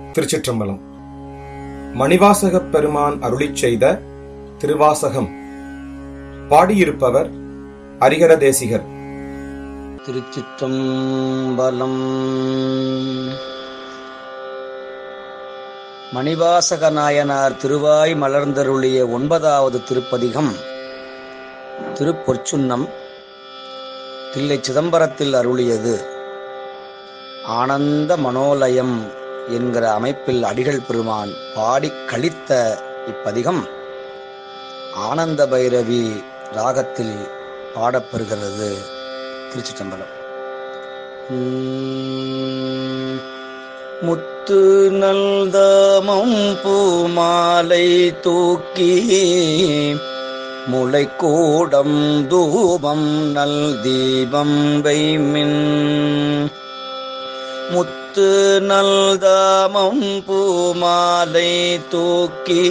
திருச்சிற்றம்பலம் மணிவாசகப் பெருமான் அருளிச் செய்த திருவாசகம் பாடியிருப்பவர் அரிகர தேசிகர் திருச்சிற்றம்பலம் மணிவாசக நாயனார் திருவாய் மலர்ந்தருளிய ஒன்பதாவது திருப்பதிகம் திருப்பொற்சுன்னம் தில்லை சிதம்பரத்தில் அருளியது ஆனந்த மனோலயம் என்கிற அமைப்பில் அடிகள் பெருமான் பாடிக் கழித்த இப்பதிகம் ஆனந்த பைரவி ராகத்தில் பாடப்பெறுகிறது திருச்சிற்றம்பலம் உம், முத்து நல்தாமம் பூமாலை தூக்கி முளைக்கூடம் தூபம் நல் தீபம் வைமின் முத்து நல்தாமம் பூமாலை தூக்கி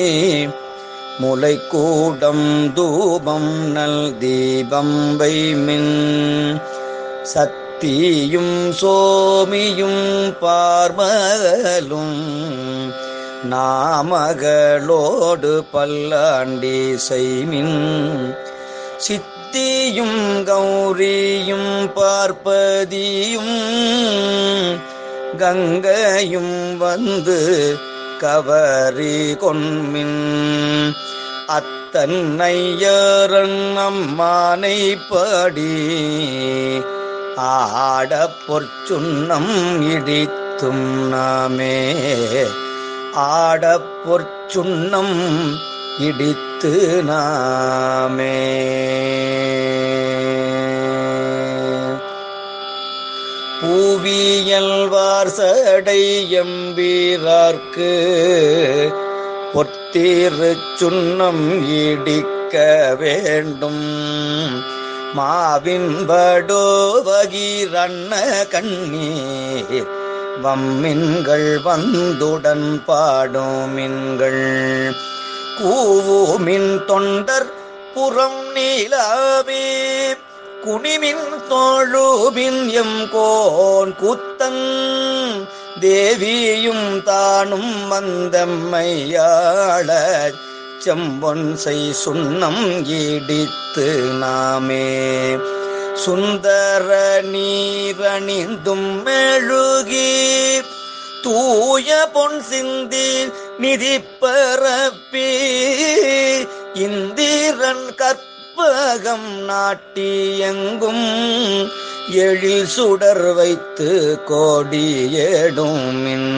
முளைக்கூடம் தூபம் நல் தீபம் வைமின் சத்தியும் சோமியும் பார்மகளும் நாமகளோடு பல்லாண்டி செய்மின் சித்தியும் கௌரியும் பார்ப்பதியும் கங்கையும் வந்து கவரி கொன்மின் அத்தன்னையரன் அம்மானை பாடி ஆட பொற்சுன்னம் இடித்தும் நாமே ஆட பொற்சுன்னம் இடித்து நாமே பூவியல்வார் சடை எம்பீரார்க்கு பொத்தீரு சுன்னம் இடிக்க வேண்டும் மாவின் படோவகிரண்ண கண்ணீர் வம்மின்கள் வந்துடன் பாடுமின்கள் கூவுமின் தொண்டர் புறம் நீலாவே குனிமின் தோழுமின் எம் கோன் கூத்தன் தேவியும் தானும் வந்தம்மையாள செம்பொன் செய் சுண்ணம் ஈடித்து நாமே சுந்தர நீரணிந்தும் மெழுகி தூய பொன் சிந்தி நிதி பரப்பி இந்திரன் கற்பகம் நாட்டி எங்கும் எழில் சுடர் வைத்து கோடியேடுமின்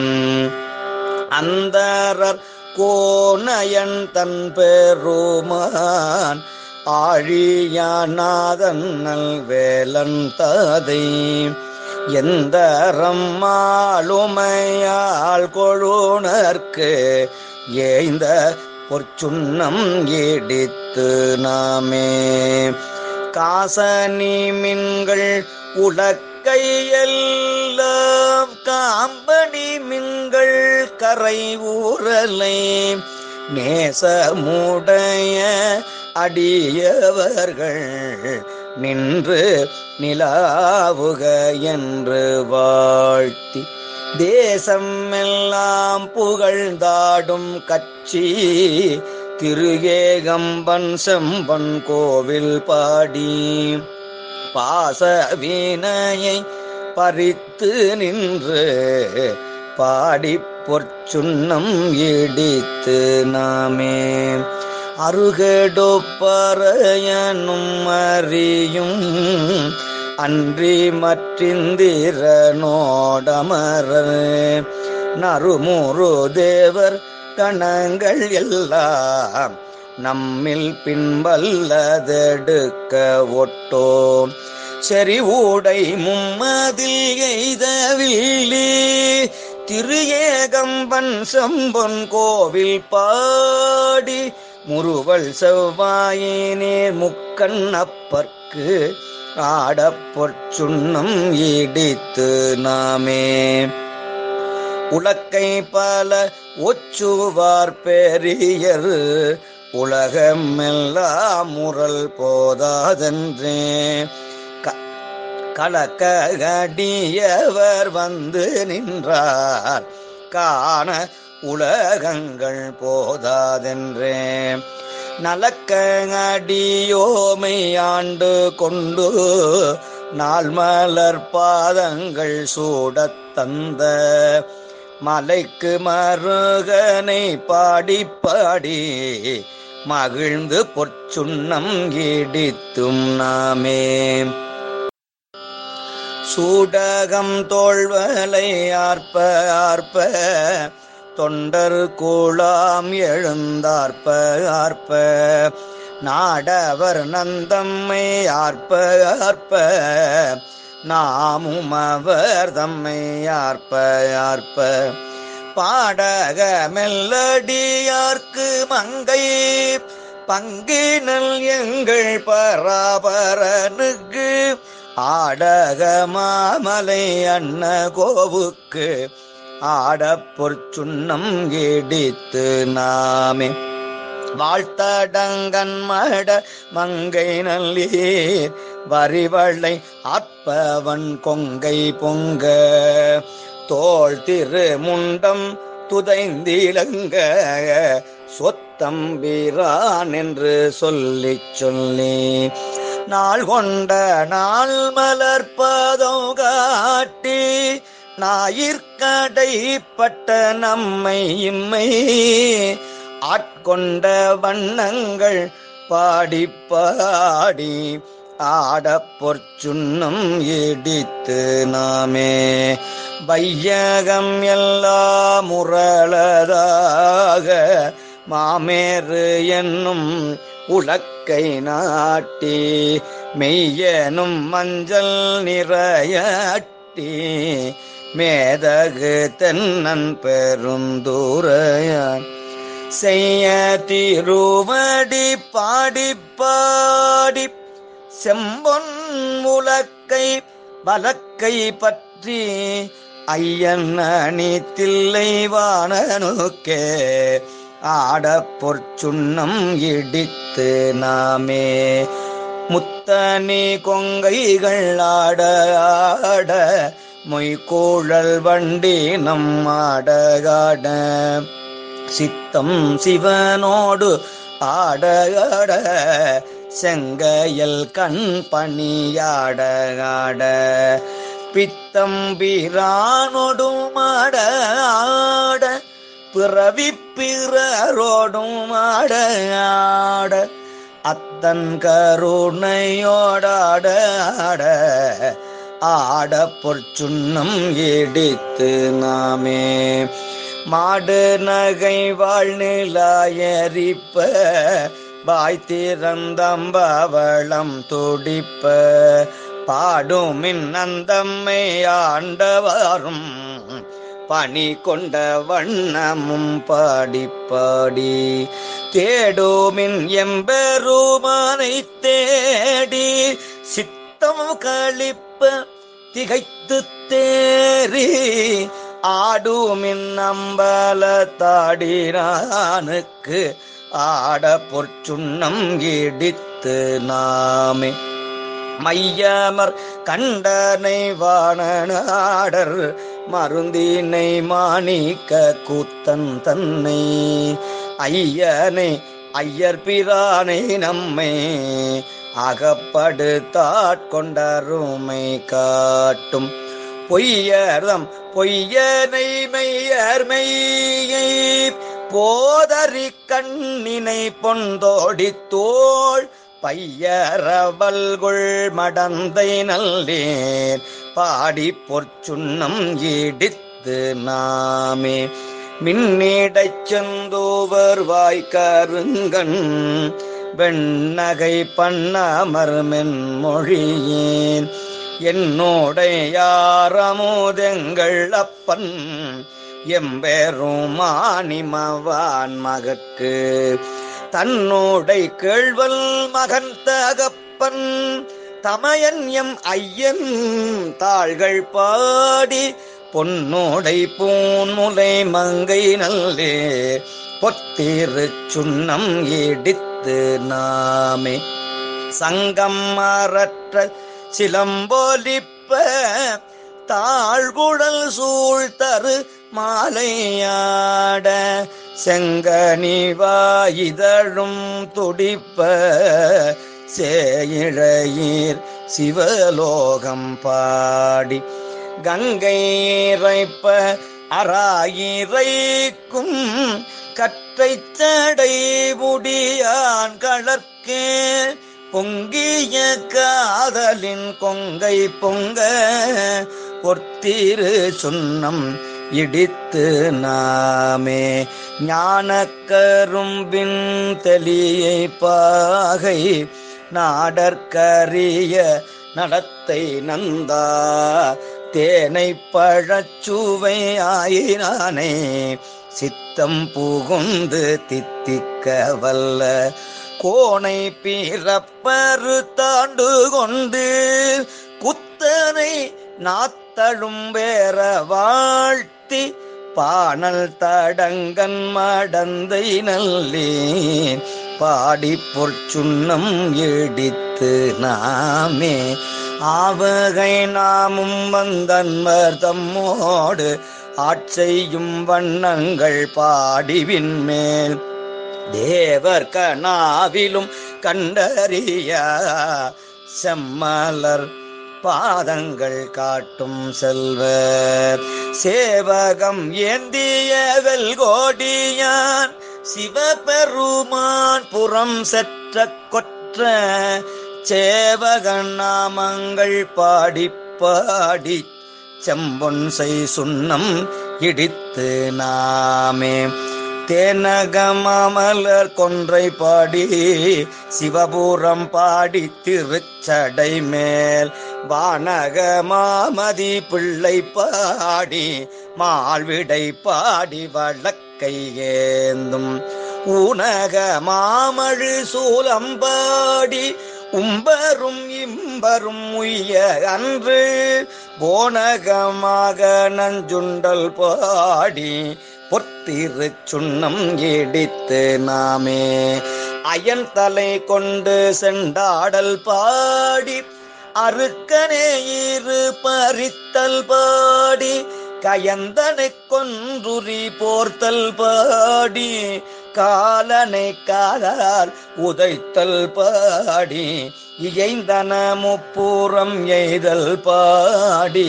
அந்தரர் கோனயன் தன் பெருமான் ஆழியானாதன் நல் வேலன் தாதை எந்தரம் மாளுமையால் கொழுனர்க்கு ஏய்ந்த பொற்சுன்னம் இடித்து நாமே காசனி மின்கள் உலக்கையெல்லாம் காம்பனி மின்கள் கரை ஊரலை நேசமுடைய அடியவர்கள் நின்று நிலாவுக என்று வாழ்த்தி தேசம் எல்லாம் புகழ்ந்தாடும் கட்சி திருகேகம்பன் செம்பன் கோவில் பாடி பாசவினையை பறித்து நின்று பாடி பொற்சுன்னம் இடித்து நாமே அருகடொப்பறையனும் அறியும் அன்றி மற்றிந்திரனோடமரர் நறுமுறு தேவர் கணங்கள் எல்லாம் நம்மில் பின்வல்லதெடுக்க ஒட்டோம் செறிவூடை மும்மதில் எய்தவில்லி திரு ஏகம்பன் செம்பொன் கோவில் பாடி முறுவல் செவ்வாயினேர் முக்கண் அப்பற்கு ஆடப் பொற்சுன்னம் இடித்து நாமே உலக்கை பல ஒச்சுவார் பெரியர் உலகமெல்லாம் முரல் போதாதென்றே க- கலக்கடியவர் வந்து நின்றார் காண உலகங்கள் போதாதென்றே நலக்க அடியோமை ஆண்டு கொண்டு நாள் மலர் பாதங்கள் சூடத் தந்த மலைக்கு மருகனை பாடி பாடி மகிழ்ந்து பொற்சுண்ணம் இடித்தும் நாமே சூடகம் தோள்வலை ஆர்ப்ப ஆர்ப்ப தொண்டர் கூழாம் எழுந்தார்ப்ப ஆர்ப்ப நாடவர் நந்தம்மை ஆர்ப்ப ஆர்ப்ப நாமும் அவர் தம்மை ஆர்ப்ப ஆர்ப்ப பாடக மெல்லடியார்க்கு மங்கை பங்கினல் எங்கள் பராபரனுக்கு ஆடக மாமலை அண்ண கோவுக்கு ஆடப் பொற்சுண்ணம் இடித்து நாமே வாழ்த்தடங்கன் மட மங்கை நல்லீர் வரிவளை ஆற்பவன் கொங்கை பொங்க தோள் திரு முண்டம் துதைந்திலங்க சொத்தம்பிரான் என்று சொல்லிச் சொல்லி நாள் கொண்ட நாள் மலர்பதம் காட்டி ஞாயிற்கடைப்பட்ட நம்மை இம்மை ஆட்கொண்ட வண்ணங்கள் பாடி பாடி ஆடப் பொற்சுண்ணம் இடித்து நாமே வையகம் எல்லாம் முரளதாக மாமேறு என்னும் உலக்கை நாட்டி மெய்யனும் மஞ்சள் நிறையட்டி மேதகு தென்னன் பெருந்தூரையான் செய்ய திருவடி பாடி பாடி செம்பொன் உலக்கை வலக்கை பற்றி ஐயன் அணி தில்லை வாணனுக்கே ஆடப் பொற்சுண்ணம் இடித்து நாமே முத்தனி கொங்கைகள் ஆட ஆட மொய்கூழல் வண்டி நம் ஆடகாட சித்தம் சிவனோடு ஆட ஆட செங்கையல் கண் பணியாட ஆட பித்தம் பிரானோடும் ஆட ஆட பிறவி பிறரோடும் ஆட ஆட அத்தன் கருணையோடாட ஆட ஆட பொற்சுண்ணம் இடித்து நாமே மாடு நகை வாழ்நிலாயரிப்ப வாய் திறந்தம்பவளம் துடிப்ப பாடுமின் அந்தம்மை ஆண்டவாரும் பணி கொண்ட வண்ணமும் பாடி பாடி தேடுமின் எம்பெருமானை தேடி சித்தம் கழிப்ப திகைத்து தேறி ஆடுமின் அம்பல தாடினானுக்கு ஆட பொற்சுண்ணம் இடித்து நாமே மையமர் கண்டனை வாணனாடர் மருந்தினை மாணிக்க கூத்தன் தன்னை ஐயனை ஐயர் பிரானை நம்மை அகப்படு தாட்கொண்டருமை காட்டும் பொய்யர்தம் பொய்யனை மெய்யர் மெய்யை போதறி கண்ணினை பொந்தோடி தோள் பையரவல்குள் மடந்தை நல்லேன் பாடி பொற்சுண்ணம் இடித்து நாமே மின்னிடைச் செந்தோவர் வாய்க்கருங்கண் வெண்ணகை பண்ணமர் மென்மொழியேன் என்னோடையாரமுதெங்கள் அப்பன் எம்பெருமானிமவான் மகற்கு தன்னோடை கேழ்வல் மகன் தகப்பன் தமையன் எம் ஐயன் தாள்கள் பாடி பொன்னோடை பூன்முலை மங்கை நல்லே பொத்திரு சுண்ணம் இடித்து நாமே சங்கம் மறற்ற சிலம்போலிப்ப தாழ்குழல் சூழ் தரு மாலையாட செங்கனிவாயிதழும் துடிப்ப சேயிழையீர் சிவலோகம் பாடி கங்கை இறைப்ப அராயிரைக்கும் கற்றை தடை முடியான் கழற்கே பொங்கிய காதலின் கொங்கை பொங்க பொற்திரு சுண்ணம் இடித்து நாமே ஞானக்கரும்பின் தெளியை பாகை நாடற்கரிய நடத்தை நந்தா தேனை பழச்சுவை ஆயினானே சித்தம் புகுந்து தித்திக்க வல்ல கோணை பிறப்பரு தாண்டு கொண்டு குத்தனை நாத்தழும் வேற வாழ்த்தி பாணல் தடங்கன் மடந்தை நல்லேன் பாடி பொற்சுண்ணம் இடித்து நாமே ஆவகை நாமும் வந்தன்மர் தம்மோடு ஆட்செய்யும் வண்ணங்கள் பாடிவின் மேல் தேவர் கனாவிலும் கண்டறிய செம்மலர் பாதங்கள் காட்டும் செல்வர் சேவகம் ஏந்திய வெல்கோடியான் சிவபெருமான் புறம் செற்ற கொற்ற சேவகன் நாமங்கள் பாடி பாடி செம்பொன் செய் சுண்ணம் இடித்து நாமே தேனகமாமலர் கொன்றை பாடி சிவபுரம் பாடி திருச்சடை மேல் வானக மாமதி பிள்ளை பாடி மால்விடை பாடி வழக்கை ஏந்தும் ஊனக மாமழு சூலம்பாடி உம்பரும் இம்பரும் உய்ய அன்று போனகமாக நஞ்சுண்டல் பாடி பொத்திரு சுண்ணம் இடித்து நாமே அயன் தலை கொண்டு செண்டாடல் பாடி அருக்கனே இரு பறித்தல் பாடி கயந்தனை கொன்றுரி போர்த்தல் பாடி காலனை காலால் உதைத்தல் பாடி இயைந்தன முப்புறம் எய்தல் பாடி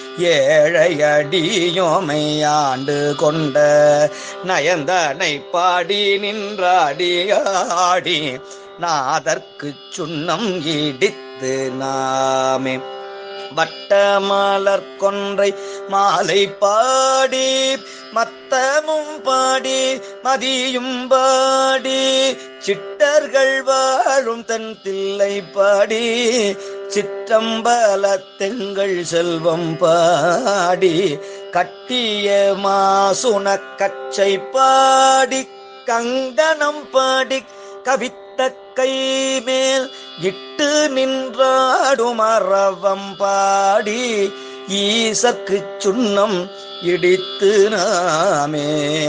ஏழையடியோமை ஆண்டு கொண்ட நயந்தனை பாடி நின்றாடி ஆடி நாதற்கு சுண்ணம் இடித்து நாமே வட்டமலர் கொன்றை மாலை பாடி மத்தமும் பாடி மதியும் பாடி சிட்டர்கள் வாழும் தன் தில்லை பாடி சிற்றம்பலத்தெங்கள் செல்வம் பாடி கட்டிய மாசுன கச்சை பாடி கங்கணம் பாடி கவித்த கை மேல் இட்டு நின்றாடும் அறவம் பாடி ஈசற்கு சுண்ணம் இடித்து நாமே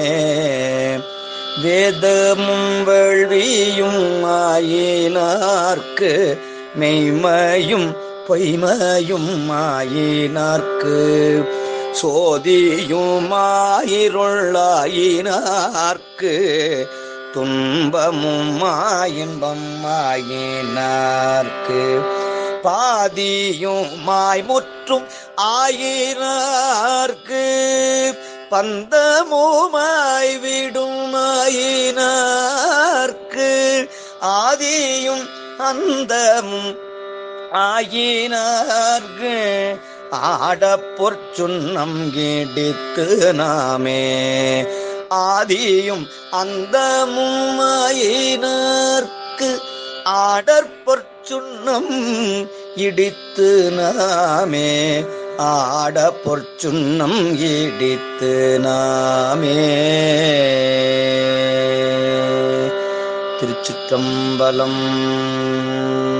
வேதமும் வேள்வியும் ஆயினார்க்கு மெய்மையும் பொய்மையும் ஆயினார்க்கு சோதியுமாயிருளாயினார்க்கு துன்பமும் இன்பம் ஆயினார்க்கு பாதியுமாய் முற்றும் ஆயினார்க்கு பந்தமுமாய் விடும் ஆயினார்க்கு ஆதியும் அந்தமும் ஆயினார்க்கு ஆடப்பொற் சுண்ணம் இடித்து நாமே ஆதியும் அந்தமும் ஆயினார்க்கு ஆடற்பொற் சுண்ணம் இடித்து நாமே ஆட பொற்சுண்ணம் இடித்து நாமே திருச்சிற்றம்பலம்